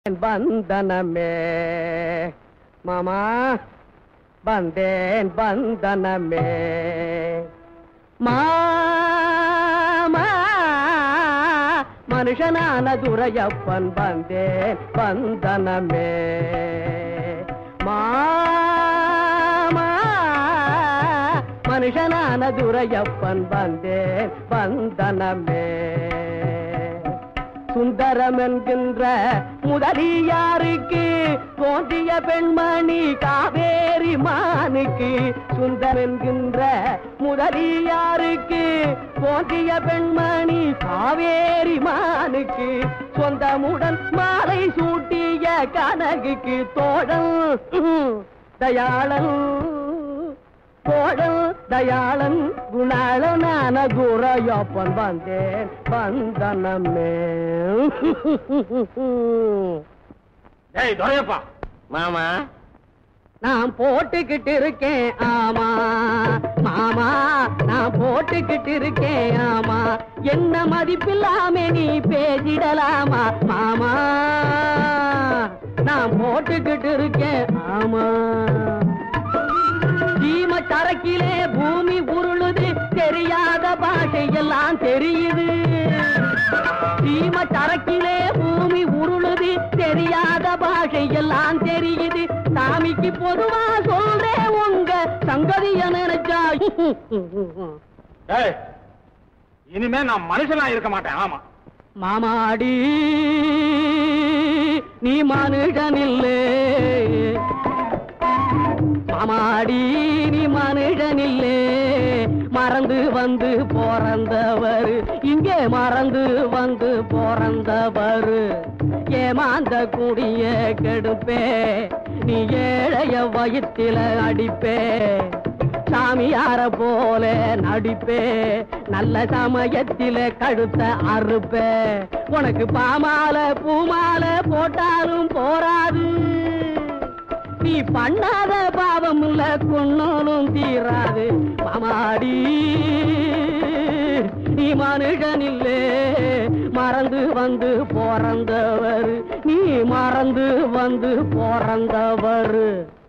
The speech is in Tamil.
பந்தனமே மாமா வந்தேன் பந்தனமே மாமா மனுஷனான துரையப்பன் வந்தேன் பந்தனமே மாமா மனுஷனான துரையப்பன் வந்தேன் பந்தனமே சுந்தரம் என்கின்ற முதலியாருக்கு தோன்றிய பெண்மணி காவேரி மானுக்கு சுந்தரம் என்கின்ற முதலியாருக்கு தோன்றிய பெண்மணி காவேரி மானுக்கு சொந்தமுடன் மாலை சூட்டிய கனகுக்கு தோழன் தயாளன் தோழன் தயாளன் குணாளனான குரையப்பன் வந்தேன் வந்தனமே டேய் துரையப்பா மாமா நான் போட்டுக்கிட்டு இருக்கேன் ஆமா மாமா நான் போட்டுக்கிட்டு இருக்கேன் ஆமா என்ன மதிப்பில்லாம நீ பேசிடலாமா மாமா நான் போட்டுக்கிட்டு இருக்கேன் ஆமா சீம சரக்கிலே பூமி உருளுது தெரியாத பாஷை எல்லாம் தெரியுது சீம சரக்கிலே பூமி உருளுது தெரியாத பாஷை எல்லாம் தெரியுது சாமிக்கு பொதுவா சொல்றேன் உங்க சங்கதிய நினைச்சா டேய் இனிமே நான் மனுஷனா இருக்க மாட்டேன் ஆமா மாமாடி நீ மனுஷன் இல்லே மாமாடி நீ மனுஷன் இல்லே மறந்து வந்து பிறந்தவர் இங்கே மறந்து வந்து பிறந்தவர் ஏமாந்த கூடிய கெடுப்பே நீ ஏழைய வயிற்றில அடிப்பே சாமியார போல நடிப்பே நல்ல சமயத்தில கழுத்த அறுப்பே உனக்கு பாமால பூமால போட்டாலும் போராது நீ பண்ணாத பாவம் இல்ல கொன்னாலும் தீராது மாமாடி நீ மனுஷன் இல்லே மறந்து வந்து பிறந்தவர் நீ மறந்து வந்து பிறந்தவர்